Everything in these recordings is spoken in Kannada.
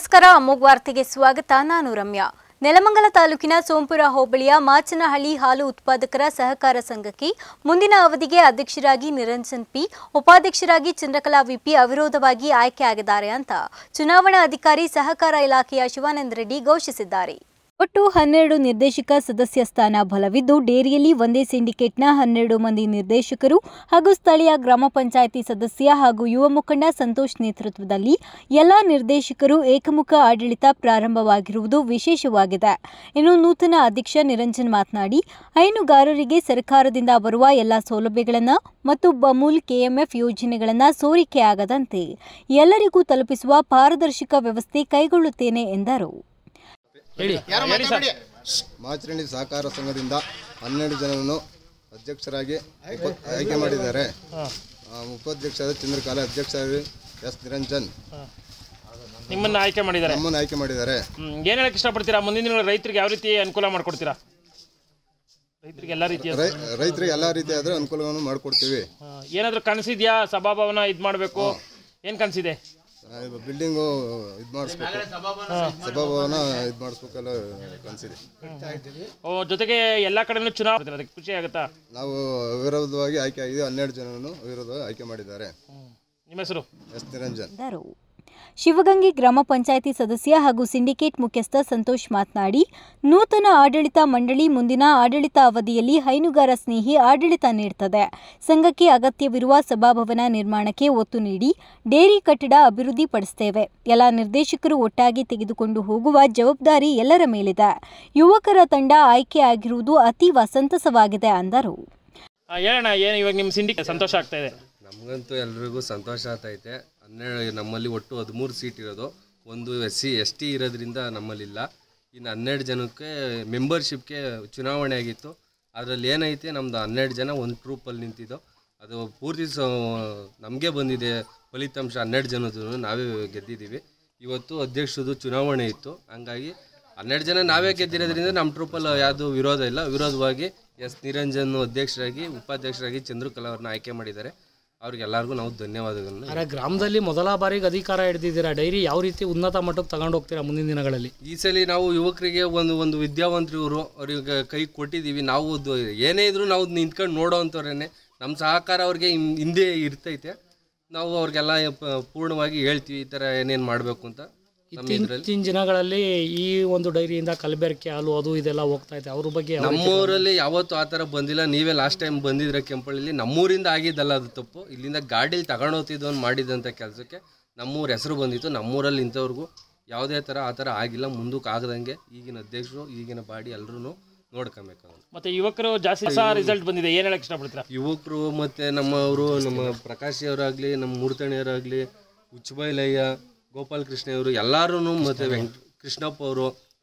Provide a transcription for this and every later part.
ನಮಸ್ಕಾರ ಅಮೋಘ್ ವಾರ್ತೆಗೆ ಸ್ವಾಗತ ನಾನು ರಮ್ಯಾ ನೆಲಮಂಗಲ ತಾಲೂಕಿನ ಸೋಂಪುರ ಹೋಬಳಿಯ ಮಾಚನಹಳ್ಳಿ ಹಾಲು ಉತ್ಪಾದಕರ ಸಹಕಾರ ಸಂಘಕ್ಕೆ ಮುಂದಿನ ಅವಧಿಗೆ ಅಧ್ಯಕ್ಷರಾಗಿ ನಿರಂಜನ್ ಪಿ ಉಪಾಧ್ಯಕ್ಷರಾಗಿ ಚಂದ್ರಕಲಾ ವಿಪಿ ಅವಿರೋಧವಾಗಿ ಆಯ್ಕೆಯಾಗಿದ್ದಾರೆ ಅಂತ ಚುನಾವಣಾ ಅಧಿಕಾರಿ ಸಹಕಾರ ಇಲಾಖೆಯ ಶಿವಾನಂದ ರೆಡ್ಡಿ ಘೋಷಿಸಿದ್ದಾರೆ ಒಟ್ಟು ಹನ್ನೆರಡು ನಿರ್ದೇಶಕ ಸದಸ್ಯ ಸ್ಥಾನ ಬಲವಿದ್ದು ಡೇರಿಯಲ್ಲಿ ಒಂದೇ ಸಿಂಡಿಕೇಟ್ನ ಹನ್ನೆರಡು ಮಂದಿ ನಿರ್ದೇಶಕರು ಹಾಗೂ ಸ್ಥಳೀಯ ಗ್ರಾಮ ಪಂಚಾಯಿತಿ ಸದಸ್ಯ ಹಾಗೂ ಯುವ ಮುಖಂಡ ಸಂತೋಷ್ ನೇತೃತ್ವದಲ್ಲಿ ಎಲ್ಲ ನಿರ್ದೇಶಕರು ಏಕಮುಖ ಆಡಳಿತ ಪ್ರಾರಂಭವಾಗಿರುವುದು ವಿಶೇಷವಾಗಿದೆ ಇನ್ನು ನೂತನ ಅಧ್ಯಕ್ಷ ನಿರಂಜನ್ ಮಾತನಾಡಿ ಹೈನುಗಾರರಿಗೆ ಸರ್ಕಾರದಿಂದ ಬರುವ ಎಲ್ಲ ಸೌಲಭ್ಯಗಳನ್ನು ಮತ್ತು ಬಮೂಲ್ ಕೆಎಂಎಫ್ ಯೋಜನೆಗಳನ್ನು ಸೋರಿಕೆಯಾಗದಂತೆ ಎಲ್ಲರಿಗೂ ತಲುಪಿಸುವ ಪಾರದರ್ಶಕ ವ್ಯವಸ್ಥೆ ಕೈಗೊಳ್ಳುತ್ತೇನೆ ಎಂದರು ಮಾಚರಳ್ಳಿ ಸಹಕಾರ ಸಂಘದಿಂದ ಹನ್ನೆರಡು ಜನರನ್ನು ಅಧ್ಯಕ್ಷರಾಗಿ ಉಪ- ಆಯ್ಕೆ ಮಾಡಿದ್ದಾರೆ ಆ, ಉಪಾಧ್ಯಕ್ಷರಾದ ಚಂದ್ರಕಾಲ ಅಧ್ಯಕ್ಷರಾಗಿ ಎಸ್ ನಿರಂಜನ್ ನಿಮ್ಮನ್ನ ಆಯ್ಕೆ ಮಾಡಿದ್ದಾರೆ ನಮ್ಮನ್ನು ಆಯ್ಕೆ ಮಾಡಿದ್ದಾರೆ ಹ್ಮ್. ಏನ್ ಹೇಳಕ್ ಇಷ್ಟಪಡ್ತೀರಾ ಮುಂದಿನ ದಿನಗಳಲ್ಲಿ ರೈತರಿಗೆ ಯಾವ ರೀತಿ ಅನುಕೂಲ ಮಾಡ್ಕೊಡ್ತೀರಾ ರೈತರಿಗೆ ಎಲ್ಲ ರೀತಿಯ ರೈ ರೈತರಿಗೆ ಎಲ್ಲ ರೀತಿಯಾದ ಅನುಕೂಲವನ್ನು ಮಾಡಿಕೊಡ್ತೀವಿ ಹಾ. ಏನಾದ್ರೂ ಕನಸಿದ್ಯಾ ಸಭಾಭವನ ಇದ್ ಮಾಡ್ಬೇಕು ಏನ್ ಕನಸಿದೆ ಬಿಲ್ಡಿಂಗು ಇದು ಮಾಡಿಸ್ಬೇಕು ಸಭಾಭವನ ಇದು ಮಾಡಿಸ್ಬೇಕೆಲ್ಲ ಕನಸಿದೆ ಓ ಜೊತೆಗೆ ಎಲ್ಲಾ ಕಡೆನೂ ಚುನಾವಣೆ ಅದಕ್ಕೆ ಖುಷಿ ಆಗುತ್ತಾ ನಾವು ಅವಿರೋಧವಾಗಿ ಆಯ್ಕೆ ಆಗಿದೆ ಹನ್ನೆರಡು ಜನರನ್ನು ಅವಿರೋಧವಾಗಿ ಆಯ್ಕೆ ಮಾಡಿದ್ದಾರೆ ಹ್ಮ್. ನಿಮ್ಮ ಹೆಸರು ಎಸ್ ನಿರಂಜನ್ ಎಂದರು ಶಿವಗಂಗೆ ಗ್ರಾಮ ಪಂಚಾಯಿತಿ ಸದಸ್ಯ ಹಾಗೂ ಸಿಂಡಿಕೇಟ್ ಮುಖ್ಯಸ್ಥ ಸಂತೋಷ್ ಮಾತನಾಡಿ ನೂತನ ಆಡಳಿತ ಮಂಡಳಿ ಮುಂದಿನ ಆಡಳಿತ ಅವಧಿಯಲ್ಲಿ ಹೈನುಗಾರ ಸ್ನೇಹಿ ಆಡಳಿತ ನೀಡುತ್ತದೆ ಸಂಘಕ್ಕೆ ಅಗತ್ಯವಿರುವ ಸಭಾಭವನ ನಿರ್ಮಾಣಕ್ಕೆ ಒತ್ತು ನೀಡಿ ಡೇರಿ ಕಟ್ಟಡ ಅಭಿವೃದ್ಧಿಪಡಿಸುತ್ತೇವೆ ಎಲ್ಲ ನಿರ್ದೇಶಕರು ಒಟ್ಟಾಗಿ ತೆಗೆದುಕೊಂಡು ಹೋಗುವ ಜವಾಬ್ದಾರಿ ಎಲ್ಲರ ಮೇಲಿದೆ ಯುವಕರ ತಂಡ ಆಯ್ಕೆಯಾಗಿರುವುದು ಅತೀವ ಸಂತಸವಾಗಿದೆ ಅಂದರು ಆ, ಹೇಳಣ್ಣ ಏನು ಇವಾಗ ನಿಮ್ಮ ಸಿಂಡಿಕೆ ಸಂತೋಷ ಆಗ್ತಾ ಇದೆ ನಮಗಂತೂ ಎಲ್ರಿಗೂ ಸಂತೋಷ ಆಗ್ತೈತೆ ಹನ್ನೆರಡು ನಮ್ಮಲ್ಲಿ ಒಟ್ಟು ಹದಿಮೂರು ಸೀಟ್ ಇರೋದು ಒಂದು ಎಸ್ ಸಿ ಎಸ್ ಟಿ ಇರೋದ್ರಿಂದ ನಮ್ಮಲ್ಲಿಲ್ಲ ಇನ್ನು ಹನ್ನೆರಡು ಜನಕ್ಕೆ ಮೆಂಬರ್ಶಿಪ್ಗೆ ಚುನಾವಣೆ ಆಗಿತ್ತು ಅದರಲ್ಲಿ ಏನೈತೆ ನಮ್ಮದು ಹನ್ನೆರಡು ಜನ ಒಂದು ಟ್ರೂಪಲ್ಲಿ ನಿಂತಿದ್ದು ಅದು ಪೂರ್ತಿ ಸ ನಮಗೆ ಬಂದಿದೆ ಫಲಿತಾಂಶ ಹನ್ನೆರಡು ಜನದ್ದು ನಾವೇ ಗೆದ್ದಿದ್ದೀವಿ ಇವತ್ತು ಅಧ್ಯಕ್ಷರದು ಚುನಾವಣೆ ಇತ್ತು ಹಂಗಾಗಿ ಹನ್ನೆರಡು ಜನ ನಾವೇ ಗೆದ್ದಿರೋದ್ರಿಂದ ನಮ್ಮ ಟ್ರೂಪಲ್ಲಿ ಯಾವುದು ವಿರೋಧ ಇಲ್ಲ ವಿರೋಧವಾಗಿ ಎಸ್ ನಿರಂಜನ್ ಅಧ್ಯಕ್ಷರಾಗಿ ಉಪಾಧ್ಯಕ್ಷರಾಗಿ ಚಂದ್ರಕಲಾ ಅವ್ರನ್ನ ಆಯ್ಕೆ ಮಾಡಿದ್ದಾರೆ ಅವ್ರಿಗೆಲ್ಲರಿಗೂ ನಾವು ಧನ್ಯವಾದಗಳನ್ನು ಅರೆ ಗ್ರಾಮದಲ್ಲಿ ಮೊದಲ ಬಾರಿಗೆ ಅಧಿಕಾರ ಹಿಡಿದಿದ್ದೀರಾ ಡೈರಿ ಯಾವ ರೀತಿ ಉನ್ನತ ಮಟ್ಟಕ್ಕೆ ತಗೊಂಡು ಹೋಗ್ತೀರಾ ಮುಂದಿನ ದಿನಗಳಲ್ಲಿ ಈ ಸಲ ನಾವು ಯುವಕರಿಗೆ ಒಂದು ಒಂದು ವಿದ್ಯಾವಂತರಿವರು ಅವ್ರಿಗೆ ಕೈ ಕೊಟ್ಟಿದ್ದೀವಿ ನಾವು ಅದು ಏನೇ ಇದ್ರೂ ನಾವು ನಿಂತ್ಕೊಂಡು ನೋಡೋ ಅಂಥವ್ರೇನೆ ನಮ್ಮ ಸಹಕಾರ ಅವ್ರಿಗೆ ಹಿಂ- ಹಿಂದೆ ಇರ್ತೈತೆ ನಾವು ಅವ್ರಿಗೆಲ್ಲ ಪ- ಪೂರ್ಣವಾಗಿ ಹೇಳ್ತೀವಿ ಈ ಥರ ಏನೇನು ಮಾಡಬೇಕು ಅಂತ ನಮ್ಮ ಇದರಲ್ಲಿ ಇತ್ತೀಚಿನ ದಿನಗಳಲ್ಲಿ ಈ ಒಂದು ಡೈರಿಯಿಂದ ಕಲಬೆರಕೆ ಹಾಲು ಅದು ಇದೆಲ್ಲ ಹೋಗ್ತಾ ಇದೆ ಅವ್ರ ಬಗ್ಗೆ ಯಾವ ರೀತಿ- ನಮ್ಮೂರಲ್ಲಿ ಯಾವತ್ತೂ ಆ ಥರ ಬಂದಿಲ್ಲ ನೀವೇ ಲಾಸ್ಟ್ ಟೈಮ್ ಬಂದಿದ್ರೆ ಕೆಂಪಳ್ಳಿಲಿ ನಮ್ಮೂರಿಂದ ಆಗಿದ್ದಲ್ಲ ಅದು ತಪ್ಪು ಇಲ್ಲಿಂದ ಗಾಡೀಲಿ ತಗೊಂಡೋಗ್ತಿದ್ದವನು ಮಾಡಿದಂಥ ಕೆಲಸಕ್ಕೆ ನಮ್ಮೂರ ಹೆಸರು ಬಂದಿತ್ತು ನಮ್ಮೂರಲ್ಲಿ ಇಂಥವ್ರಿಗೂ ಯಾವುದೇ ಥರ ಆ ಥರ ಆಗಿಲ್ಲ ಮುಂದಕ್ಕೆ ಆಗದಂಗೆ ಈಗಿನ ಅಧ್ಯಕ್ಷರು ಈಗಿನ ಬಾಡಿ ಎಲ್ಲರೂ ನೋಡ್ಕೊಬೇಕು ಅದನ್ನ. ಮತ್ತೆ ಯುವಕರು ಜಾಸ್ತಿ ಹೊಸ ರಿಸಲ್ಟ್ ಬಂದಿದೆ ಏನ್ ಹೇಳಕ್ ಇಷ್ಟಪಡ್ತೀರಾ ಯುವಕರು ಮತ್ತು ನಮ್ಮವರು ನಮ್ಮ ಪ್ರಕಾಶ್ ಅವರಾಗಲಿ ನಮ್ಮ ಮೂರ್ತಣಿಯವರಾಗಲಿ ಉಚ್ಚಬೈಲಯ್ಯ ಗೋಪಾಲ್ ಕೃಷ್ಣ ಅವರು ಎಲ್ಲರೂ ಮತ್ತು ವೆಂಕ ಕೃಷ್ಣಪ್ಪ ಅವರು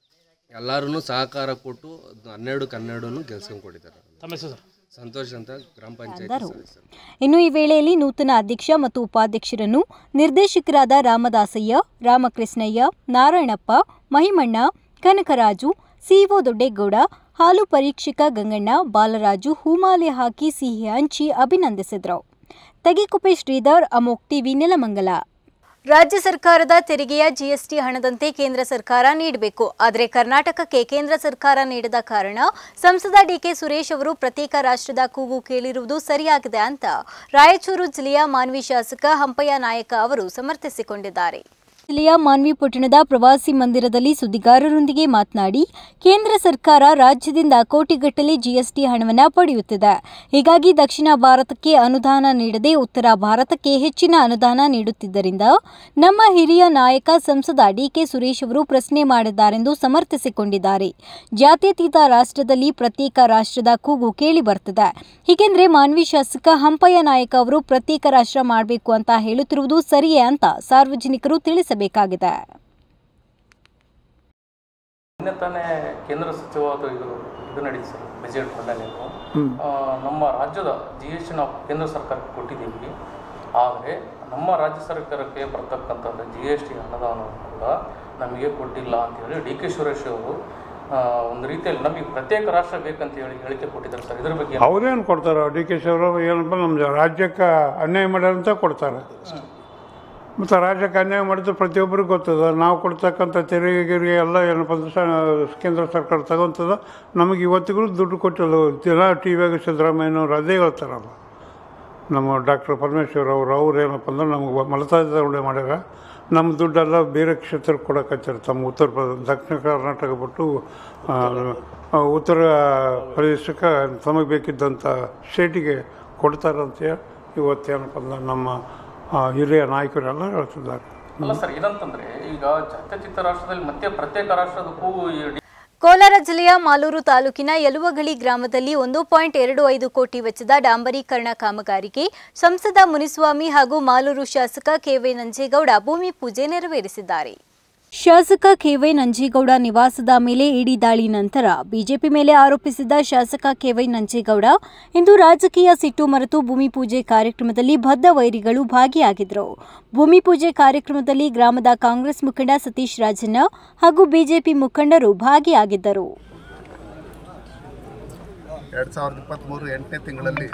ಎಲ್ಲರೂ ಸಹಕಾರ ಕೊಟ್ಟು ಅದ್ನ ಹನ್ನೆರಡಕ್ಕೆ ಹನ್ನೆರಡನ್ನು ಗೆಲ್ಸ್ಕೊಂಡು ಕೊಟ್ಟಿದ್ದಾರೆ ತಮ್ಮ ಹೆಸರು ಸರ್ ಸಂತೋಷ್ ಅಂತ ಗ್ರಾಮ ಪಂಚಾಯತ್ ಸದಸ್ಯರು ಇನ್ನು ಈ ವೇಳೆಯಲ್ಲಿ ನೂತನ ಅಧ್ಯಕ್ಷ ಮತ್ತು ಉಪಾಧ್ಯಕ್ಷರನ್ನು ನಿರ್ದೇಶಕರಾದ ರಾಮದಾಸಯ್ಯ ರಾಮಕೃಷ್ಣಯ್ಯ ನಾರಾಯಣಪ್ಪ ಮಹಿಮಣ್ಣ ಕನಕರಾಜು ಸಿಒ ದೊಡ್ಡೇಗೌಡ ಹಾಲು ಪರೀಕ್ಷಕ ಗಂಗಣ್ಣ ಬಾಲರಾಜು ಹೂಮಾಲೆ ಹಾಕಿ ಸಿಹಿ ಹಂಚಿ ಅಭಿನಂದಿಸಿದರು ತಗಿಕುಪೆ ಶ್ರೀಧರ್ ಅಮೋಕ್ ಟಿವಿ ನೆಲಮಂಗಲ ರಾಜ್ಯ ಸರ್ಕಾರದ ತೆರಿಗೆಯ ಜಿಎಸ್ಟಿ ಹಣದಂತೆ ಕೇಂದ್ರ ಸರ್ಕಾರ ನೀಡಬೇಕು ಆದರೆ ಕರ್ನಾಟಕಕ್ಕೆ ಕೇಂದ್ರ ಸರ್ಕಾರ ನೀಡದ ಕಾರಣ ಸಂಸದ ಡಿಕೆ ಸುರೇಶ್ ಅವರು ಪ್ರತ್ಯೇಕ ರಾಷ್ಟ್ರದ ಕೂಗು ಕೇಳಿರುವುದು ಸರಿಯಾಗಿದೆ ಅಂತ ರಾಯಚೂರು ಜಿಲ್ಲೆಯ ಮಾನ್ವಿ ಶಾಸಕ ಹಂಪಯ್ಯ ನಾಯಕ ಅವರು ಸಮರ್ಥಿಸಿಕೊಂಡಿದ್ದಾರೆ ಜಿಲ್ಲೆಯ ಮಾನ್ವಿ ಪಟ್ಟಣದ ಪ್ರವಾಸಿ ಮಂದಿರದಲ್ಲಿ ಸುದ್ದಿಗಾರರೊಂದಿಗೆ ಮಾತನಾಡಿ ಕೇಂದ್ರ ಸರ್ಕಾರ ರಾಜ್ಯದಿಂದ ಕೋಟಿಗಟ್ಟಲೆ ಜಿಎಸ್ಟಿ ಹಣವನ್ನು ಪಡೆಯುತ್ತಿದೆ ಹೀಗಾಗಿ ದಕ್ಷಿಣ ಭಾರತಕ್ಕೆ ಅನುದಾನ ನೀಡದೆ ಉತ್ತರ ಭಾರತಕ್ಕೆ ಹೆಚ್ಚಿನ ಅನುದಾನ ನೀಡುತ್ತಿದ್ದರಿಂದ ನಮ್ಮ ಹಿರಿಯ ನಾಯಕ ಸಂಸದ ಡಿಕೆ ಸುರೇಶ್ ಅವರು ಪ್ರಶ್ನೆ ಮಾಡಿದ್ದಾರೆಂದು ಸಮರ್ಥಿಸಿಕೊಂಡಿದ್ದಾರೆ ಜಾತ್ಯತೀತ ರಾಷ್ಟ್ರದಲ್ಲಿ ಪ್ರತ್ಯೇಕ ರಾಷ್ಟ್ರದ ಕೂಗು ಕೇಳಿ ಬರ್ತಿದೆ ಹೀಗೆಂದ್ರೆ ಮಾನ್ವಿ ಶಾಸಕ ಹಂಪಯ್ಯ ನಾಯಕ ಅವರು ಪ್ರತ್ಯೇಕ ರಾಷ್ಟ್ರ ಮಾಡಬೇಕು ಅಂತ ಹೇಳುತ್ತಿರುವುದು ಸರಿಯೇ ಅಂತ ಸಾರ್ವಜನಿಕರು ತಿಳಿಸಬೇಕಾಗಿದೆ ನಿನ್ನೆ ತಾನೇ ಕೇಂದ್ರ ಸಚಿವವಾದ ಇದು ಇದು ನಡೀತು ಸರ್ ಬಜೆಟ್ ಮಂಡನೆ ನಮ್ಮ ರಾಜ್ಯದ ಜಿ ಎಸ್ ಟಿ ನಾವು ಕೇಂದ್ರ ಸರ್ಕಾರಕ್ಕೆ ಕೊಟ್ಟಿದ್ದೀವಿ ಆದರೆ ನಮ್ಮ ರಾಜ್ಯ ಸರ್ಕಾರಕ್ಕೆ ಬರ್ತಕ್ಕಂಥದ್ದು ಜಿ ಎಸ್ ಟಿ ಅನುದಾನವನ್ನು ಕೂಡ ನಮಗೆ ಕೊಟ್ಟಿಲ್ಲ ಅಂತೇಳಿ ಡಿ ಕೆ ಸುರೇಶ್ ಅವರು ಆ, ಒಂದು ರೀತಿಯಲ್ಲಿ ನಮಗೆ ಪ್ರತ್ಯೇಕ ರಾಷ್ಟ್ರ ಬೇಕಂತ ಹೇಳಿ ಹೇಳಿಕೆ ಕೊಟ್ಟಿದ್ದಾರೆ ಸರ್ ಇದ್ರ ಬಗ್ಗೆ ಅವ್ರೇನು ಕೊಡ್ತಾರೆ ಡಿ ಕೆ ಶಿವರಾಮ್ ಏನಪ್ಪ ನಮ್ಮ ರಾಜ್ಯಕ್ಕೆ ಅನ್ಯಾಯ ಮಾಡ್ಯಾರಂತ ಕೊಡ್ತಾರೆ ಮತ್ತು ರಾಜ್ಯಕ್ಕೆ ಅನ್ಯಾಯ ಮಾಡಿದ್ದು ಪ್ರತಿಯೊಬ್ಬರಿಗೂ ಗೊತ್ತದ ನಾವು ಕೊಡ್ತಕ್ಕಂಥ ತೆರಿಗೆ ಗಿರಿಗೆ ಎಲ್ಲ ಏನಪ್ಪ ಅಂದ್ರೆ ಸ- ಕೇಂದ್ರ ಸರ್ಕಾರ ತಗೊಂತದ ನಮಗೆ ಇವತ್ತಿಗೂ ದುಡ್ಡು ಕೊಟ್ಟಿಲ್ಲ ದಿನ ಟಿ ವಿಯಾಗ ಸಿದ್ದರಾಮಯ್ಯನವ್ರು ಅದೇ ಹೇಳ್ತಾರಲ್ಲ ನಮ್ಮ ಡಾಕ್ಟರ್ ಪರಮೇಶ್ವರ್ ಅವರು ಅವ್ರು ಏನಪ್ಪ ಅಂದ್ರೆ ನಮಗೆ ಮಲತಾಯಿ ಮಾಡ್ಯಾರ ನಮ್ಮ ದುಡ್ಡೆಲ್ಲ ಬೇರೆ ಕ್ಷೇತ್ರಕ್ಕೆ ಕೊಡಕತ್ತಾರೆ ತಮ್ಮ ಉತ್ತರ ಪ್ರದೇಶ ದಕ್ಷಿಣ ಕರ್ನಾಟಕ ಬಿಟ್ಟು ಆ, ಆ, ಉತ್ತರ ಪ್ರದೇಶಕ್ಕೆ ತಮಗೆ ಬೇಕಿದ್ದಂಥ ಸ್ಟೇಟಿಗೆ ಕೊಡ್ತಾರಂತ ಇವತ್ತೇನಪ್ಪ ಅಂದ್ರೆ ನಮ್ಮ ಆ, ಹಿರಿಯ ನಾಯಕರೆಲ್ಲ ಹೇಳ್ತಿದ್ದಾರೆ ಅಲ್ಲ ಸರ್ ಏನಂತಂದ್ರೆ ಈಗ ಜಾತ್ಯತೀತ ರಾಷ್ಟ್ರದಲ್ಲಿ ಮತ್ತೆ ಪ್ರತ್ಯೇಕ ರಾಷ್ಟ್ರದ ಕೂಗು ಈ ಡಿ- ಕೋಲಾರ ಜಿಲ್ಲೆಯ ಮಾಲೂರು ತಾಲೂಕಿನ ಯಲುವಗಳಿ ಗ್ರಾಮದಲ್ಲಿ ಒಂದು ಪಾಯಿಂಟ್ ಎರಡು ಐದು ಕೋಟಿ ವೆಚ್ಚದ ಡಾಂಬರೀಕರಣ ಕಾಮಗಾರಿಗೆ ಸಂಸದ ಮುನಿಸ್ವಾಮಿ ಹಾಗೂ ಮಾಲೂರು ಶಾಸಕ ಕೆವೈ ನಂಜೇಗೌಡ ಭೂಮಿ ಪೂಜೆ ನೆರವೇರಿಸಿದ್ದಾರೆ ಶಾಸಕ ಕೆವೈ ನಂಜೇಗೌಡ ನಿವಾಸದ ಮೇಲೆ ಇಡಿ ದಾಳಿ ನಂತರ ಬಿಜೆಪಿ ಮೇಲೆ ಆರೋಪಿಸಿದ್ದ ಶಾಸಕ ಕೆವೈ ನಂಜೇಗೌಡ ಇಂದು ರಾಜಕೀಯ ಸಿಟ್ಟು ಮರೆತು ಭೂಮಿ ಪೂಜೆ ಕಾರ್ಯಕ್ರಮದಲ್ಲಿ ಬದ್ಧ ವೈರಿಗಳು ಭಾಗಿಯಾಗಿದ್ದರು ಭೂಮಿ ಪೂಜೆ ಕಾರ್ಯಕ್ರಮದಲ್ಲಿ ಗ್ರಾಮದ ಕಾಂಗ್ರೆಸ್ ಮುಖಂಡ ಸತೀಶ್ ರಾಜಣ್ಣ ಹಾಗೂ ಬಿಜೆಪಿ ಮುಖಂಡರು ಭಾಗಿಯಾಗಿದ್ದರು ಎರಡು ಸಾವಿರದ ಇಪ್ಪತ್ತ್ಮೂರು ಎಂಟನೇ ತಿಂಗಳಲ್ಲಿ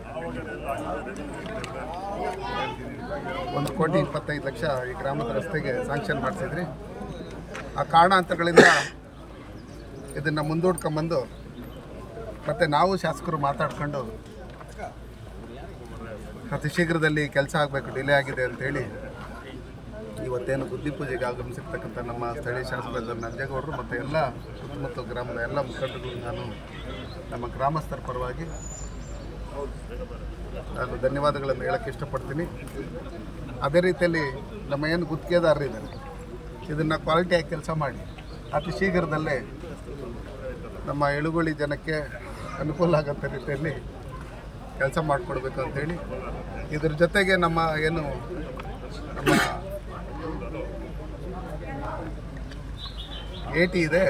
ಒಂದು ಕೋಟಿ ಇಪ್ಪತ್ತೈದು ಲಕ್ಷ ಈ ಗ್ರಾಮದ ರಸ್ತೆಗೆ ಸ್ಯಾಂಕ್ಷನ್ ಮಾಡಿಸಿದ್ರಿ ಆ ಕಾರಣಾಂತರಗಳಿಂದ ಇದನ್ನು ಮುಂದೂಡ್ಕೊಂಬಂದು ಮತ್ತು ನಾವು ಶಾಸಕರು ಮಾತಾಡ್ಕೊಂಡು ಅತಿ ಶೀಘ್ರದಲ್ಲಿ ಕೆಲಸ ಆಗಬೇಕು ಡಿಲೇ ಆಗಿದೆ ಅಂತೇಳಿ ಇವತ್ತೇನು ಬುದ್ಧಿ ಪೂಜೆಗೆ ಆಗಮಿಸಿರ್ತಕ್ಕಂಥ ನಮ್ಮ ಸ್ಥಳೀಯ ಶಾಸಕರಾದ ನಂಜೇಗೌಡರು ಮತ್ತು ಎಲ್ಲ ಸುತ್ತಮುತ್ತ ಗ್ರಾಮದ ಎಲ್ಲ ಮುಖಂಡರು ನಾನು ನಮ್ಮ ಗ್ರಾಮಸ್ಥರ ಪರವಾಗಿ ನಾನು ಧನ್ಯವಾದಗಳನ್ನು ಹೇಳಕ್ಕೆ ಇಷ್ಟಪಡ್ತೀನಿ ಅದೇ ರೀತಿಯಲ್ಲಿ ನಮ್ಮ ಏನು ಗುತ್ತಿಗೆದಾರರು ಇದ್ದಾರೆ ಇದನ್ನು ಕ್ವಾಲಿಟಿಯಾಗಿ ಕೆಲಸ ಮಾಡಿ ಅತಿ ಶೀಘ್ರದಲ್ಲೇ ನಮ್ಮ ಎಳುಗುಳಿ ಜನಕ್ಕೆ ಅನುಕೂಲ ಆಗೋ ರೀತಿಯಲ್ಲಿ ಕೆಲಸ ಮಾಡಿಕೊಡ್ಬೇಕು ಅಂತೇಳಿ ಇದ್ರ ಜೊತೆಗೆ ನಮ್ಮ ಏನು ನಮ್ಮ ಏಟಿ ಇದೆ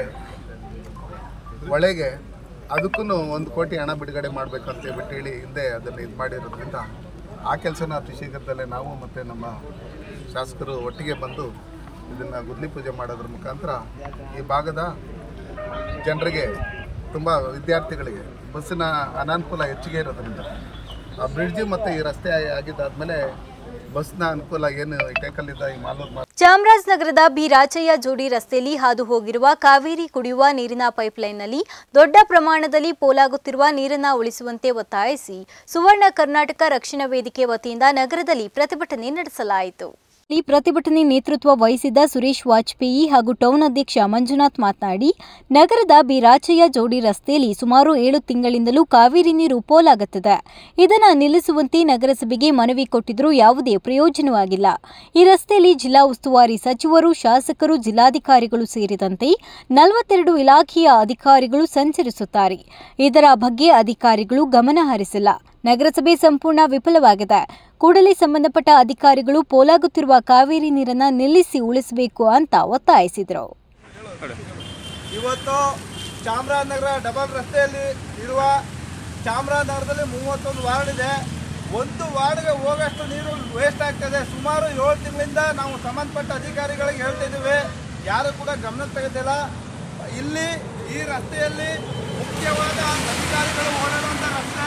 ಒಳಗೆ ಅದಕ್ಕೂ ಒಂದು ಕೋಟಿ ಹಣ ಬಿಡುಗಡೆ ಮಾಡಬೇಕು ಅಂತ ಹೇಳ್ಬಿಟ್ಟು ಹೇಳಿ ಹಿಂದೆ ಅದನ್ನು ಇದು ಮಾಡಿರೋದ್ರಿಂದ ಆ ಕೆಲಸನ ಅತಿ ಶೀಘ್ರದಲ್ಲೇ ನಾವು ಮತ್ತು ನಮ್ಮ ಶಾಸಕರು ಒಟ್ಟಿಗೆ ಬಂದು ಇದನ್ನು ಗುದ್ಲಿ ಪೂಜೆ ಮಾಡೋದ್ರ ಮುಖಾಂತರ ಈ ಭಾಗದ ಜನರಿಗೆ ತುಂಬ ವಿದ್ಯಾರ್ಥಿಗಳಿಗೆ ಬಸ್ಸಿನ ಅನಾನುಕೂಲ ಹೆಚ್ಚಿಗೆ ಇರೋದ್ರಿಂದ ಆ ಬ್ರಿಡ್ಜ್ ಮತ್ತು ಈ ರಸ್ತೆ ಆಗಿದ್ದಾದಮೇಲೆ ಬಸ್ನ ಅನುಕೂಲ ಏನು ಈ ಟೇಕಲ್ಲಿದ್ದ ಈ ಮಾಲೂರು ಮಾ ಚಾಮರಾಜನಗರದ ಬಿ ರಾಚಯ್ಯ ಜೋಡಿ ರಸ್ತೆಯಲ್ಲಿ ಹಾದು ಹೋಗಿರುವ ಕಾವೇರಿ ಕುಡಿಯುವ ನೀರಿನ ಪೈಪ್ಲೈನ್ನಲ್ಲಿ ದೊಡ್ಡ ಪ್ರಮಾಣದಲ್ಲಿ ಪೋಲಾಗುತ್ತಿರುವ ನೀರನ್ನು ಉಳಿಸುವಂತೆ ಒತ್ತಾಯಿಸಿ ಸುವರ್ಣ ಕರ್ನಾಟಕ ರಕ್ಷಣಾ ವೇದಿಕೆ ವತಿಯಿಂದ ನಗರದಲ್ಲಿ ಪ್ರತಿಭಟನೆ ನಡೆಸಲಾಯಿತು ಈ ಪ್ರತಿಭಟನೆ ನೇತೃತ್ವ ವಹಿಸಿದ್ದ ಸುರೇಶ್ ವಾಜಪೇಯಿ ಹಾಗೂ ಟೌನ್ ಅಧ್ಯಕ್ಷ ಮಂಜುನಾಥ್ ಮಾತನಾಡಿ ನಗರದ ಬಿ ರಾಚಯ್ಯ ಜೋಡಿ ರಸ್ತೆಯಲ್ಲಿ ಸುಮಾರು ಏಳು ತಿಂಗಳಿಂದಲೂ ಕಾವೇರಿ ನೀರು ಪೋಲಾಗುತ್ತಿದೆ ಇದನ್ನು ನಿಲ್ಲಿಸುವಂತೆ ನಗರಸಭೆಗೆ ಮನವಿ ಕೊಟ್ಟಿದ್ರೂ ಯಾವುದೇ ಪ್ರಯೋಜನವಾಗಿಲ್ಲ ಈ ರಸ್ತೆಯಲ್ಲಿ ಜಿಲ್ಲಾ ಉಸ್ತುವಾರಿ ಸಚಿವರು ಶಾಸಕರು ಜಿಲ್ಲಾಧಿಕಾರಿಗಳು ಸೇರಿದಂತೆ ನಲವತ್ತೆರಡು ಇಲಾಖೆಯ ಅಧಿಕಾರಿಗಳು ಸಂಚರಿಸುತ್ತಾರೆ ಇದರ ಬಗ್ಗೆ ಅಧಿಕಾರಿಗಳು ಗಮನ ಹರಿಸಿಲ್ಲ ನಗರಸಭೆ ಸಂಪೂರ್ಣ ವಿಫಲವಾಗಿದೆ ಕೂಡಲೇ ಸಂಬಂಧಪಟ್ಟ ಅಧಿಕಾರಿಗಳು ಪೋಲಾಗುತ್ತಿರುವ ಕಾವೇರಿ ನೀರನ್ನ ನಿಲ್ಲಿಸಿ ಉಳಿಸಬೇಕು ಅಂತ ಒತ್ತಾಯಿಸಿದರು ಇವತ್ತು ಚಾಮರಾಜನಗರ ಡಬಲ್ ರಸ್ತೆಯಲ್ಲಿ ಇರುವ ಚಾಮರಾಜನಗರದಲ್ಲಿ ಮೂವತ್ತೊಂದು ವಾರ್ಡ್ ಇದೆ ಒಂದು ವಾರ್ಡ್ಗೆ ಹೋಗೋಷ್ಟು ನೀರು ವೇಸ್ಟ್ ಆಗ್ತದೆ ಸುಮಾರು ಏಳು ತಿಂಗಳಿಂದ ನಾವು ಸಂಬಂಧಪಟ್ಟ ಅಧಿಕಾರಿಗಳಿಗೆ ಹೇಳ್ತಿದ್ದೀವಿ ಯಾರು ಕೂಡ ಗಮನ ತೆಗೆದಿಲ್ಲ ಇಲ್ಲಿ ಈ ರಸ್ತೆಯಲ್ಲಿ ಮುಖ್ಯವಾದ ಅಧಿಕಾರಿಗಳು ಓಡಾಡುವಂಥ ರಸ್ತೆ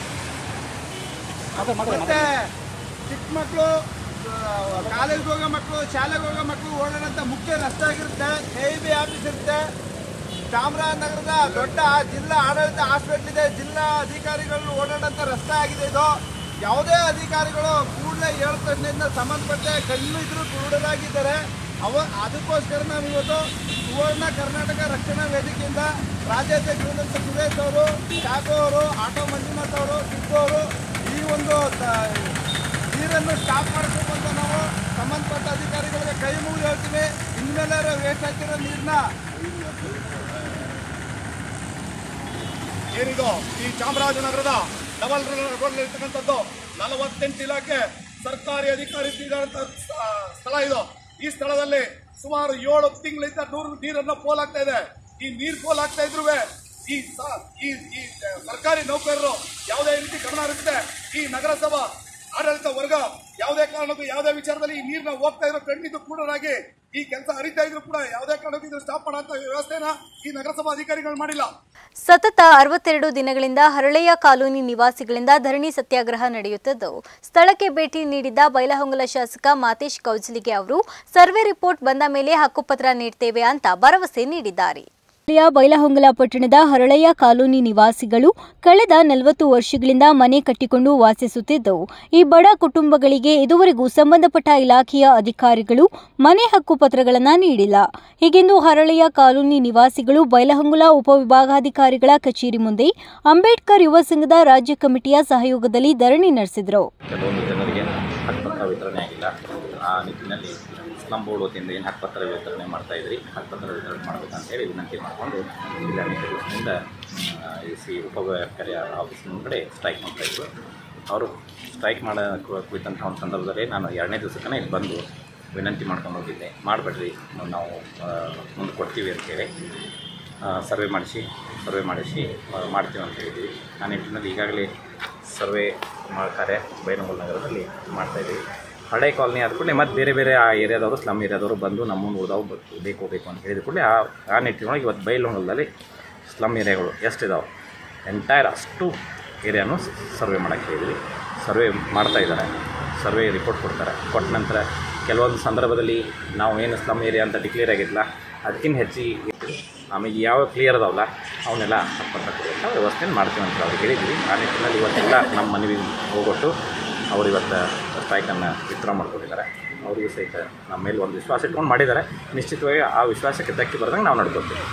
ಮತ್ತೆ ಚಿಕ್ಕ ಮಕ್ಕಳು ಕಾಲೇಜ್ಗೆ ಹೋಗೋ ಮಕ್ಕಳು ಶಾಲೆಗೆ ಹೋಗೋ ಮಕ್ಕಳು ಓಡಾಡೋಂಥ ಮುಖ್ಯ ರಸ್ತೆ ಆಗಿರುತ್ತೆ ಎ ಬಿ ಆಫೀಸ್ ಇರುತ್ತೆ ಚಾಮರಾಜನಗರದ ದೊಡ್ಡ ಜಿಲ್ಲಾ ಆಡಳಿತ ಹಾಸ್ಪಿಟ್ಲ್ ಇದೆ ಜಿಲ್ಲಾ ಅಧಿಕಾರಿಗಳು ಓಡಾಡೋಂಥ ರಸ್ತೆ ಆಗಿದೆ ಇದು ಯಾವುದೇ ಅಧಿಕಾರಿಗಳು ಕೂಡಲೇ ಏಳು ತಜ್ಞದಿಂದ ಸಂಬಂಧಪಟ್ಟ ಕಣ್ಣು ಇದ್ರು ಕುರುಡರಾಗಿದ್ದಾರೆ ಅವ ಅದಕ್ಕೋಸ್ಕರ ನಾವು ಇವತ್ತು ಸುವರ್ಣ ಕರ್ನಾಟಕ ರಕ್ಷಣಾ ವೇದಿಕೆಯಿಂದ ರಾಜ್ಯಾಧ್ಯಕ್ಷರಾದಂಥ ಸುರೇಶ್ ಅವರು ಚಾಕೋ ಅವರು ಆಟೋ ಮಂಜುನಾಥ್ ಅವರು ಸಿದ್ದು ಅವರು ಈ ಒಂದು ತ- ನೀರನ್ನು ಸ್ಟಾಪ್ ಮಾಡಬೇಕು ಅಂತ ನಾವು ಸಂಬಂಧಪಟ್ಟ ಅಧಿಕಾರಿಗಳಿಗೆ ಕೈ ಮುಗಿದು ಹೇಳ್ತೀವಿ ಇನ್ಮೇಲೆ ವೇಸ್ಟ್ ಆಗ್ತಿರೋ ನೀರನ್ನ ಏನಿದು ಈ ಚಾಮರಾಜನಗರದ ಡಬಲ್ ರೋಡ್ ಇರ್ತಕ್ಕಂಥದ್ದು ನಲವತ್ತೆಂಟು ಇಲಾಖೆ ಸರ್ಕಾರಿ ಅಧಿಕಾರಿ ಇದ್ದಂಥ ಸ್ಥಳ ಇದು ಈ ಸ್ಥಳದಲ್ಲಿ ಸುಮಾರು ಏಳು ತಿಂಗಳಿಂದ ನೂರು ನೀರನ್ನು ಪೋಲಾಗ್ತಾ ಇದೆ ಈ ನೀರು ಪೋಲಾಗ್ತಾ ಇದ್ರು ಈ ಸ- ಈ ಈ ಸರ್ಕಾರಿ ನೌಕರರು ಯಾವುದೇ ರೀತಿ ಗಮನ ಹರಿಸದೆ ಈ ನಗರಸಭಾ ಆಡಳಿತ ವರ್ಗ ಯಾವುದೇ ಕಾರಣಕ್ಕೂ ಯಾವುದೇ ವಿಚಾರದಲ್ಲಿ ಈ ನೀರನ್ನ ಹೋಗ್ತಾ ಇರೋ ಕಣ್ಣಿದ್ದು ಕೂಡರಾಗಿ ಈ ಕೆಲಸ ಹರಿತಾ ಇದ್ರು ಕೂಡ ಯಾವುದೇ ಕಾರಣಕ್ಕೂ ಇದು ಸ್ಟಾಪ್ ಮಾಡೋ ವ್ಯವಸ್ಥೆನ ಈ ನಗರಸಭಾ ಅಧಿಕಾರಿಗಳು ಮಾಡಿಲ್ಲ ಸತತ ಅರವತ್ತೆರಡು ದಿನಗಳಿಂದ ಹರಳೆಯ ಕಾಲೋನಿ ನಿವಾಸಿಗಳಿಂದ ಧರಣಿ ಸತ್ಯಾಗ್ರಹ ನಡೆಯುತ್ತಿದ್ದು ಸ್ಥಳಕ್ಕೆ ಭೇಟಿ ನೀಡಿದ್ದ ಬೈಲಹೊಂಗಲ ಶಾಸಕ ಮಾತೇಶ್ ಕೌಜಲಿಗೆ ಅವರು ಸರ್ವೆ ರಿಪೋರ್ಟ್ ಬಂದ ಮೇಲೆ ಹಕ್ಕುಪತ್ರ ನೀಡ್ತೇವೆ ಅಂತ ಭರವಸೆ ನೀಡಿದ್ದಾರೆ ಜಿಲ್ಲೆಯ ಬೈಲಹೊಂಗಲ ಪಟ್ಟಣದ ಹರಳೆಯ ಕಾಲೋನಿ ನಿವಾಸಿಗಳು ಕಳೆದ ನಲವತ್ತು ವರ್ಷಗಳಿಂದ ಮನೆ ಕಟ್ಟಿಕೊಂಡು ವಾಸಿಸುತ್ತಿದ್ದು ಈ ಬಡ ಕುಟುಂಬಗಳಿಗೆ ಇದುವರೆಗೂ ಸಂಬಂಧಪಟ್ಟ ಇಲಾಖೆಯ ಅಧಿಕಾರಿಗಳು ಮನೆ ಹಕ್ಕುಪತ್ರಗಳನ್ನು ನೀಡಿಲ್ಲ ಹೀಗೆಂದು ಹರಳೆಯ ಕಾಲೋನಿ ನಿವಾಸಿಗಳು ಬೈಲಹೊಂಗಲ ಉಪವಿಭಾಗಾಧಿಕಾರಿಗಳ ಕಚೇರಿ ಮುಂದೆ ಅಂಬೇಡ್ಕರ್ ಯುವ ಸಂಘದ ರಾಜ್ಯ ಕಮಿಟಿಯ ಸಹಯೋಗದಲ್ಲಿ ಧರಣಿ ನಡೆಸಿದರು ಕೆಲವೊಂದು ಜನರಿಗೆ ಹಕ್ಕುಪತ್ರ ವಿತರಣೆ ಆಗಿಲ್ಲ ಆ ನಿಟ್ಟಿನಲ್ಲಿ ಸ್ಲಂ ಬೋರ್ಡ್ ವತಿಯಿಂದ ಏನು ಹಕ್ಕುಪತ್ರ ವಿತರಣೆ ಮಾಡ್ತಾ ಇದ್ರಿ ಹಕ್ಕುಪತ್ರ ವಿತರಣೆ ಮಾಡಬೇಕಂತೇಳಿ ವಿನಂತಿ ಮಾಡಿಕೊಂಡು ಇಲ್ಲ ದಿವಸದಿಂದ ಈ ಸಿ ಉಪವ್ಯಾಪಾರಿ ಆಫೀಸ್ ಮುಂದೆ ಸ್ಟ್ರೈಕ್ ಮಾಡ್ತಾಯಿದ್ರು ಅವರು ಸ್ಟ್ರೈಕ್ ಮಾಡೋ ಕುರಿತಂಥ ಒಂದು ಸಂದರ್ಭದಲ್ಲಿ ನಾನು ಎರಡನೇ ದಿವಸಕ್ಕೇ ಇಲ್ಲಿ ಬಂದು ವಿನಂತಿ ಮಾಡ್ಕೊಂಡು ಹೋಗಿದ್ದೆ ಮಾಡಬೇಡ್ರಿ ನಾವು ಆ, ಮುಂದೆ ಕೊಡ್ತೀವಿ ಅಂತೇಳಿ ಸರ್ವೆ ಮಾಡಿಸಿ ಸರ್ವೆ ಮಾಡಿಸಿ ಆ, ಮಾಡ್ತೀವಿ ಅಂತ ಹೇಳಿದ್ವಿ ಆ ನಿಟ್ಟಿನಲ್ಲಿ ಈಗಾಗಲೇ ಸರ್ವೆ ಮಾಡ್ತಾರೆ ಬೈನಗಲ್ ನಗರದಲ್ಲಿ ಮಾಡ್ತಾಯಿದ್ದೀವಿ ಹಳೆ ಕಾಲನಿ ಆದ ಕೂಡಲೇ ಮತ್ತು ಬೇರೆ ಬೇರೆ ಆ ಏರಿಯಾದವರು ಸ್ಲಮ್ ಏರಿಯಾದವರು ಬಂದು ನಮ್ಮನ್ನು ಉಳಿದವು ಬೇಕು ಬೇಕು ಅಂತ ಹೇಳಿದ ಕೂಡಲೇ ಆ ಆ ನಿಟ್ಟಿನೊಳಗೆ ಇವತ್ತು ಬೈಲಹೊಂಗಲದಲ್ಲಿ ಸ್ಲಮ್ ಏರಿಯಾಗಳು ಎಷ್ಟಿದಾವೆ ಎಂಟೈರ್ ಅಷ್ಟು ಏರಿಯಾನು ಸರ್ವೆ ಮಾಡೋಕ್ಕೆ ಹೇಳಿದ್ವಿ ಸರ್ವೆ ಮಾಡ್ತಾ ಇದ್ದಾರೆ ಸರ್ವೆ ರಿಪೋರ್ಟ್ ಕೊಡ್ತಾರೆ ಕೊಟ್ಟ ನಂತರ ಕೆಲವೊಂದು ಸಂದರ್ಭದಲ್ಲಿ ನಾವು ಏನು ಸ್ಲಮ್ ಏರಿಯಾ ಅಂತ ಡಿಕ್ಲೇರ್ ಆಗಿದ್ದಿಲ್ಲ ಅದಕ್ಕಿಂತ ಹೆಚ್ಚಿಗೆ ಆಮೇಲೆ ಯಾವ ಕ್ಲಿಯರ್ ಅದಾವಲ್ಲ ಅವನ್ನೆಲ್ಲ ಹಕ್ಕುಪತ್ರ ಕೊಡುವಂಥ ವ್ಯವಸ್ಥೆನ ಮಾಡ್ತೀವಿ ಅಂತ ಅವ್ರಿಗೆ ಹೇಳಿದ್ವಿ ಆ ನಿಟ್ಟಿನಲ್ಲಿ ಇವತ್ತೆಲ್ಲ ನಮ್ಮ ಮನವಿ ಹೋಗೊಟ್ಟು ಅವರು ಇವತ್ತು ಸ್ಟ್ರೈಕನ್ನು ವಿತ್ಡ್ರಾ ಮಾಡ್ಕೊಂಡಿದ್ದಾರೆ ಅವರಿಗೂ ಸಹಿತ ನಮ್ಮ ಮೇಲೆ ಒಂದು ವಿಶ್ವಾಸ ಇಟ್ಕೊಂಡು ಮಾಡಿದ್ದಾರೆ ನಿಶ್ಚಿತವಾಗಿ ಆ ವಿಶ್ವಾಸಕ್ಕೆ ಧಕ್ಕೆ ಬರ್ದಂಗೆ ನಾವು ನಡ್ಕೊತೀವಿ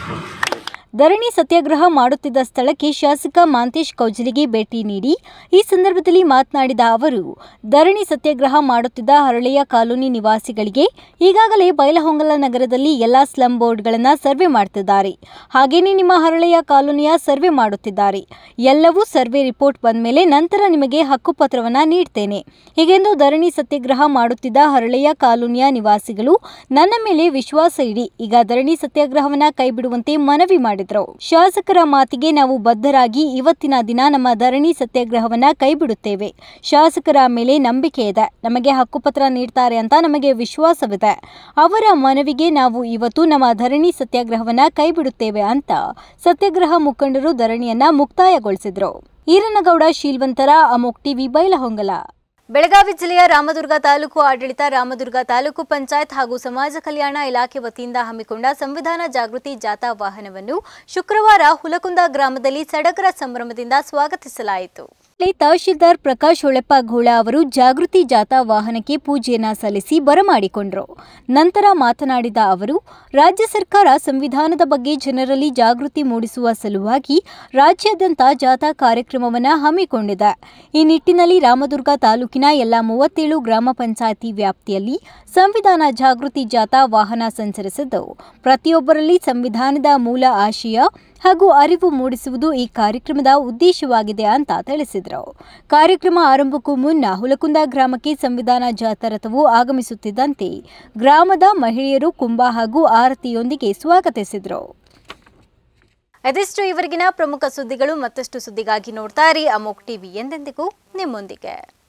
ಧರಣಿ ಸತ್ಯಾಗ್ರಹ ಮಾಡುತ್ತಿದ್ದ ಸ್ಥಳಕ್ಕೆ ಶಾಸಕ ಮಾಂತೇಶ್ ಕೌಜಲಿಗೆ ಭೇಟಿ ನೀಡಿ ಈ ಸಂದರ್ಭದಲ್ಲಿ ಮಾತನಾಡಿದ ಅವರು ಧರಣಿ ಸತ್ಯಾಗ್ರಹ ಮಾಡುತ್ತಿದ್ದ ಹರಳೆಯ ಕಾಲೋನಿ ನಿವಾಸಿಗಳಿಗೆ ಈಗಾಗಲೇ ಬೈಲಹೊಂಗಲ ನಗರದಲ್ಲಿ ಎಲ್ಲಾ ಸ್ಲಂ ಬೋರ್ಡ್ಗಳನ್ನು ಸರ್ವೆ ಮಾಡುತ್ತಿದ್ದಾರೆ ಹಾಗೇನೇ ನಿಮ್ಮ ಹರಳೆಯ ಕಾಲೋನಿಯ ಸರ್ವೆ ಮಾಡುತ್ತಿದ್ದಾರೆ ಎಲ್ಲವೂ ಸರ್ವೆ ರಿಪೋರ್ಟ್ ಬಂದ ಮೇಲೆ ನಂತರ ನಿಮಗೆ ಹಕ್ಕುಪತ್ರವನ್ನ ನೀಡ್ತೇನೆ ಹೀಗೆಂದು ಧರಣಿ ಸತ್ಯಾಗ್ರಹ ಮಾಡುತ್ತಿದ್ದ ಹರಳೆಯ ಕಾಲೋನಿಯ ನಿವಾಸಿಗಳು ನನ್ನ ಮೇಲೆ ವಿಶ್ವಾಸ ಇಡಿ ಈಗ ಧರಣಿ ಸತ್ಯಾಗ್ರಹವನ್ನ ಕೈಬಿಡುವಂತೆ ಮನವಿ ಮಾಡಿದರು ಶಾಸಕರ ಮಾತಿಗೆ ನಾವು ಬದ್ಧರಾಗಿ ಇವತ್ತಿನ ದಿನ ನಮ್ಮ ಧರಣಿ ಸತ್ಯಾಗ್ರಹವನ್ನ ಕೈಬಿಡುತ್ತೇವೆ ಶಾಸಕರ ಮೇಲೆ ನಂಬಿಕೆ ಇದೆ ನಮಗೆ ಹಕ್ಕುಪತ್ರ ನೀಡ್ತಾರೆ ಅಂತ ನಮಗೆ ವಿಶ್ವಾಸವಿದೆ ಅವರ ಮನವಿಗೆ ನಾವು ಇವತ್ತು ನಮ್ಮ ಧರಣಿ ಸತ್ಯಾಗ್ರಹವನ್ನ ಕೈಬಿಡುತ್ತೇವೆ ಅಂತ ಸತ್ಯಾಗ್ರಹ ಮುಖಂಡರು ಧರಣಿಯನ್ನ ಮುಕ್ತಾಯಗೊಳಿಸಿದ್ರು ಈರನಗೌಡ ಶೀಲ್ವಂತರ ಅಮೋಕ್ ಟಿವಿ ಬೈಲಹೊಂಗಲ ಬೆಳಗಾವಿ ಜಿಲ್ಲೆಯ ರಾಮದುರ್ಗ ತಾಲೂಕು ಆಡಳಿತ ರಾಮದುರ್ಗ ತಾಲೂಕು ಪಂಚಾಯತ್ ಹಾಗೂ ಸಮಾಜ ಕಲ್ಯಾಣ ಇಲಾಖೆ ವತಿಯಿಂದ ಹಮ್ಮಿಕೊಂಡ ಸಂವಿಧಾನ ಜಾಗೃತಿ ಜಾಥಾ ವಾಹನವನ್ನು ಶುಕ್ರವಾರ ಹುಲಕುಂದ ಗ್ರಾಮದಲ್ಲಿ ಸಡಗರ ಸಂಭ್ರಮದಿಂದ ಸ್ವಾಗತಿಸಲಾಯಿತು ಇಲ್ಲಿ ತಹಶೀಲ್ದಾರ್ ಪ್ರಕಾಶ್ ಹೊಳೆಪ್ಪ ಘೋಳ ಅವರು ಜಾಗೃತಿ ಜಾಥಾ ವಾಹನಕ್ಕೆ ಪೂಜೆಯನ್ನ ಸಲ್ಲಿಸಿ ಬರಮಾಡಿಕೊಂಡರು ನಂತರ ಮಾತನಾಡಿದ ಅವರು ರಾಜ್ಯ ಸರ್ಕಾರ ಸಂವಿಧಾನದ ಬಗ್ಗೆ ಜನರಲ್ಲಿ ಜಾಗೃತಿ ಮೂಡಿಸುವ ಸಲುವಾಗಿ ರಾಜ್ಯಾದ್ಯಂತ ಜಾಥಾ ಕಾರ್ಯಕ್ರಮವನ್ನು ಹಮ್ಮಿಕೊಂಡಿದೆ ಈ ನಿಟ್ಟಿನಲ್ಲಿ ರಾಮದುರ್ಗ ತಾಲೂಕಿನ ಎಲ್ಲ ಮೂವತ್ತೇಳು ಗ್ರಾಮ ಪಂಚಾಯಿತಿ ವ್ಯಾಪ್ತಿಯಲ್ಲಿ ಸಂವಿಧಾನ ಜಾಗೃತಿ ಜಾಥಾ ವಾಹನ ಸಂಚರಿಸಿದ್ದು ಪ್ರತಿಯೊಬ್ಬರಲ್ಲಿ ಸಂವಿಧಾನದ ಮೂಲ ಆಶಯ ಹಾಗೂ ಅರಿವು ಮೂಡಿಸುವುದು ಈ ಕಾರ್ಯಕ್ರಮದ ಉದ್ದೇಶವಾಗಿದೆ ಅಂತ ತಿಳಿಸಿದರು ಕಾರ್ಯಕ್ರಮ ಆರಂಭಕ್ಕೂ ಮುನ್ನ ಹುಲಕುಂದ ಗ್ರಾಮಕ್ಕೆ ಸಂವಿಧಾನ ಜಾಥಾ ರಥವು ಆಗಮಿಸುತ್ತಿದ್ದಂತೆ ಗ್ರಾಮದ ಮಹಿಳೆಯರು ಕುಂಭ ಹಾಗೂ ಆರತಿಯೊಂದಿಗೆ ಸ್ವಾಗತಿಸಿದರು ಅದೆಷ್ಟು ಇವರಿಗಿನ ಪ್ರಮುಖ ಸುದ್ದಿಗಳು ಮತ್ತಷ್ಟು ಸುದ್ದಿಗಾಗಿ ನೋಡ್ತಾ ಇರಿ ಅಮೋಕ್ ಟಿವಿ ಎಂದೆಂದಿಗೂ ನಿಮ್ಮೊಂದಿಗೆ